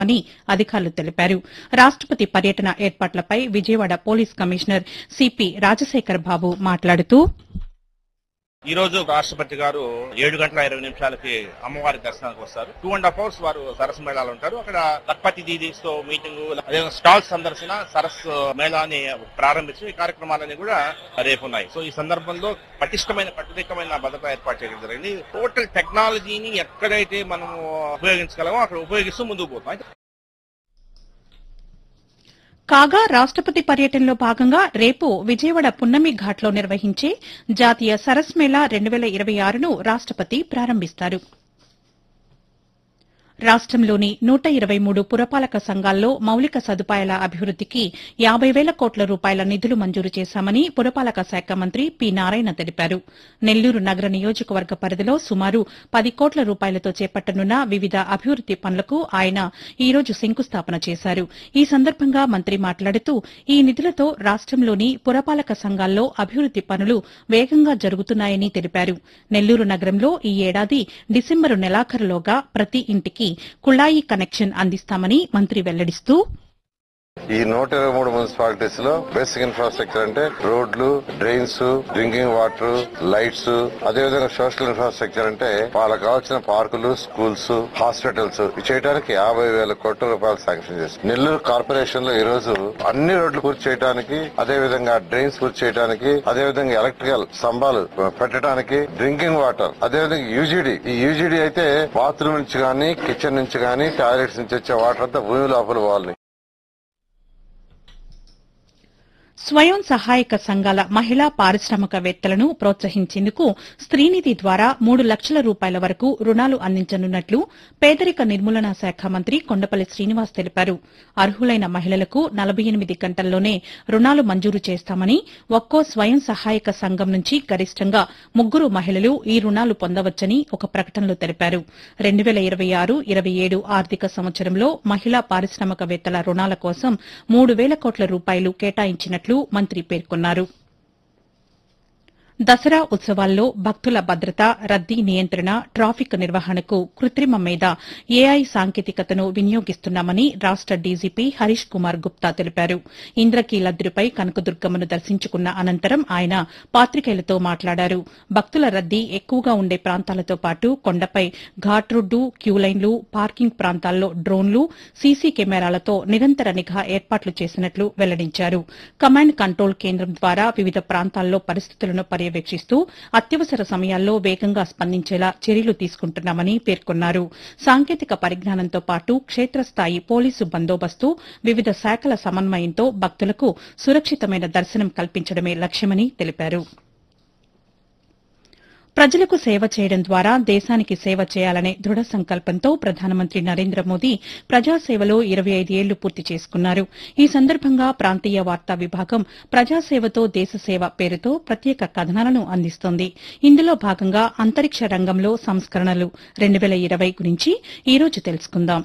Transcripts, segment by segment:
అని అధికారులు తెలిపారు రాష్టపతి పర్యటన ఏర్పాట్లపై Vijayawada police commissioner CP Rajasekhar Babu మాట్లాడుతూ ఈ రోజు రాష్ట్రపతి గారు ఏడు గంటల ఇరవై నిమిషాలకి అమ్మవారి దర్శనానికి వస్తారు టూ అండ్ హాఫ్ అవర్స్ వారు సరస్సు మేళాలు ఉంటారు అక్కడ లక్పతి దీదీస్ తో మీటింగ్ అదే స్టాల్ సందర్శన సరస్సు మేళాని ప్రారంభించి ఈ కార్యక్రమాలన్నీ కూడా రేపు ఉన్నాయి సో ఈ సందర్భంలో పటిష్టమైన కట్టుదిట్టమైన భద్రత ఏర్పాటు చేయడం జరిగింది టోటల్ టెక్నాలజీని ఎక్కడైతే మనం ఉపయోగించగలమో అక్కడ ఉపయోగిస్తూ ముందుకు పోతాం కాగా రాష్టపతి పర్యటనలో భాగంగా రేపు విజయవాడ పున్నమి ఘాట్లో నిర్వహించే జాతీయ సరస్ మేళా రెండు వేల ఇరవై ఆరును రాష్టపతి ప్రారంభిస్తారు రాష్టంలోని నూట ఇరవై మూడు పురపాలక సంఘాల్లో మౌలిక సదుపాయాల అభివృద్దికి యాబై వేల కోట్ల రూపాయల నిధులు మంజూరు చేశామని పురపాలక శాఖ మంత్రి పి నారాయణ తెలిపారు నెల్లూరు నగర నియోజకవర్గ పరిధిలో సుమారు పది కోట్ల రూపాయలతో చేపట్టనున్న వివిధ అభివృద్ది పనులకు ఆయన ఈ రోజు శంకుస్థాపన చేశారు ఈ సందర్భంగా మంత్రి మాట్లాడుతూ ఈ నిధులతో రాష్టంలోని పురపాలక సంఘాల్లో అభివృద్ది పనులు వేగంగా జరుగుతున్నాయని తెలిపారు నెల్లూరు నగరంలో ఈ ఏడాది డిసెంబరు నెలాఖరులోగా ప్రతి ఇంటికి కుళాయి కనెక్షన్ అందిస్తామని మంత్రి వెల్లడిస్తూ ఈ నూట ఇరవై మూడు మున్సిపాలిటీస్ లో బేసిక్ ఇన్ఫ్రాస్ట్రక్చర్ అంటే రోడ్లు డ్రైన్స్ డ్రింకింగ్ వాటర్ లైట్స్ అదేవిధంగా సోషల్ ఇన్ఫ్రాస్ట్రక్చర్ అంటే వాళ్ళకి కావాల్సిన పార్కులు స్కూల్స్ హాస్పిటల్స్ ఇవి చేయడానికి యాభై వేల కోట్ల రూపాయలు శాంక్షన్ చేసింది నెల్లూరు కార్పొరేషన్ లో ఈ రోజు అన్ని రోడ్లు పూర్తి చేయడానికి అదే విధంగా డ్రైన్స్ పూర్తి చేయడానికి అదే విధంగా ఎలక్ట్రికల్ స్తంభాలు పెట్టడానికి డ్రింకింగ్ వాటర్ అదే విధంగా యూజీడీ ఈ యూజీడీ అయితే బాత్రూమ్ నుంచి గానీ కిచెన్ నుంచి గానీ టాయిలెట్స్ నుంచి వచ్చే వాటర్ అంతా భూమి లోపల పోవాలి స్వయం సహాయక సంఘాల మహిళా పారిశ్రామికవేత్తలను ప్రోత్సహించేందుకు స్త్రీనిధి ద్వారా మూడు లక్షల రూపాయల వరకు రుణాలు అందించనున్నట్లు పేదరిక నిర్మూలన శాఖ మంత్రి కొండపల్లి శ్రీనివాస్ తెలిపారు అర్హులైన మహిళలకు నలభై ఎనిమిది గంటల్లోనే రుణాలు మంజూరు చేస్తామని ఒక్కో స్వయం సహాయక సంఘం నుంచి గరిష్టంగా ముగ్గురు మహిళలు ఈ రుణాలు పొందవచ్చని ఒక ప్రకటనలో తెలిపారు రెండు వేల ఇరవై ఆరు ఇరవై ఏడు ఆర్థిక సంవత్సరంలో మహిళా పారిశ్రామికవేత్తల రుణాల కోసం మూడు వేల కోట్ల రూపాయలు కేటాయించినట్లు మంత్రి పేర్కొన్నారు దసరా ఉత్సవాల్లో భక్తుల భద్రత రద్దీ నియంత్రణ ట్రాఫిక్ నిర్వహణకు కృత్రిమ మేధ ఏఐ సాంకేతికతను వినియోగిస్తున్నామని రాష్ట డీజీపీ హరీష్ కుమార్ గుప్తా తెలిపారు ఇంద్రకీలద్రిపై కనకదుర్గమ్మను దర్శించుకున్న అనంతరం ఆయన పాతికేయులతో మాట్లాడారు భక్తుల రద్దీ ఎక్కువగా ఉండే ప్రాంతాలతో పాటు కొండపై ఘాట్ రోడ్డు క్యూలైన్లు పార్కింగ్ ప్రాంతాల్లో డ్రోన్లు సీసీ కెమెరాలతో నిరంతర నిఘా ఏర్పాట్లు చేసినట్లు వెల్లడించారు కమాండ్ కంట్రోల్ కేంద్రం ద్వారా వివిధ ప్రాంతాల్లో పరిస్థితులను పర్యవేక్షిస్తూ అత్యవసర సమయాల్లో వేగంగా స్పందించేలా చర్యలు తీసుకుంటున్నామని పేర్కొన్నారు సాంకేతిక పరిజ్ఞానంతో పాటు క్షేత్రస్థాయి పోలీసు బందోబస్తు వివిధ శాఖల సమన్వయంతో భక్తులకు సురక్షితమైన దర్శనం కల్పించడమే లక్ష్యమని తెలిపారు ప్రజలకు సేవ చేయడం ద్వారా దేశానికి సేవ చేయాలనే దృఢ సంకల్పంతో ప్రధానమంత్రి నరేంద్ర మోదీ ప్రజాసేవలో ఇరవై ఐదు ఏళ్లు పూర్తి చేసుకున్నారు ఈ సందర్భంగా ప్రాంతీయ వార్తా విభాగం ప్రజాసేవతో దేశసేవ పేరుతో ప్రత్యేక కథనాలను అందిస్తోంది ఇందులో భాగంగా అంతరిక్ష రంగంలో సంస్కరణలు రెండు వేల ఇరవై గురించి ఈ రోజు తెలుసుకుందాం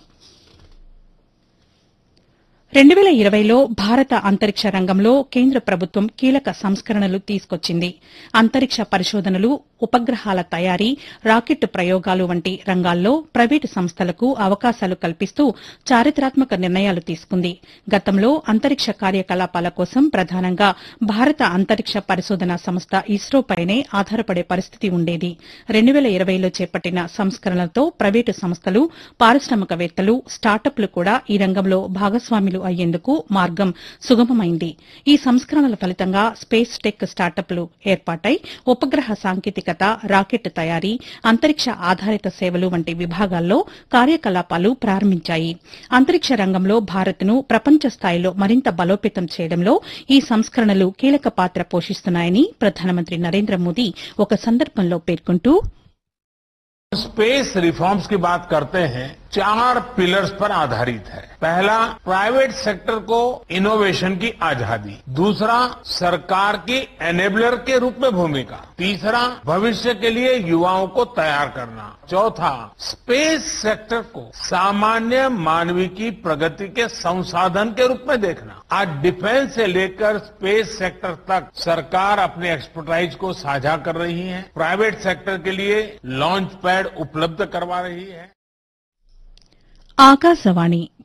రెండు వేల ఇరవైలో భారత అంతరిక్ష రంగంలో కేంద్ర ప్రభుత్వం కీలక సంస్కరణలు తీసుకొచ్చింది అంతరిక్ష పరిశోధనలు ఉపగ్రహాల తయారీ రాకెట్ ప్రయోగాలు వంటి రంగాల్లో ప్రైవేటు సంస్థలకు అవకాశాలు కల్పిస్తూ చారిత్రాత్మక నిర్ణయాలు తీసుకుంది గతంలో అంతరిక్ష కార్యకలాపాల కోసం ప్రధానంగా భారత అంతరిక్ష పరిశోధన సంస్థ ఇస్రోపైనే ఆధారపడే పరిస్థితి ఉండేది రెండు వేల ఇరవైలో చేపట్టిన సంస్కరణలతో ప్రైవేటు సంస్థలు పారిశ్రామికవేత్తలు స్టార్టప్లు కూడా ఈ రంగంలో భాగస్వాములు అయ్యేందుకు మార్గం సుగమమైంది ఈ సంస్కరణల ఫలితంగా స్పేస్ టెక్ స్టార్టప్లు ఏర్పాటై ఉపగ్రహ సాంకేతికత రాకెట్ తయారీ అంతరిక్ష ఆధారిత సేవలు వంటి విభాగాల్లో కార్యకలాపాలు ప్రారంభించాయి అంతరిక్ష రంగంలో భారత్ను ప్రపంచ స్థాయిలో మరింత బలోపేతం చేయడంలో ఈ సంస్కరణలు కీలక పాత్ర పోషిస్తున్నాయని ప్రధానమంత్రి నరేంద్ర మోదీ ఒక సందర్భంలో పేర్కొంటూ स्पेस रिफॉर्म्स की बात करते हैं चार पिलर्स पर आधारित है पहला प्राइवेट सेक्टर को इनोवेशन की आजादी दूसरा सरकार की एनेबलर के रूप में भूमिका तीसरा भविष्य के लिए युवाओं को तैयार करना चौथा स्पेस सेक्टर को सामान्य मानवीय की प्रगति के संसाधन के रूप में देखना आज डिफेंस से लेकर स्पेस सेक्टर तक सरकार अपने एक्सपर्टाइज को साझा कर रही है प्राइवेट सेक्टर के लिए लॉन्च पैड उपलब्ध करवा रही है ఆకాశవాణి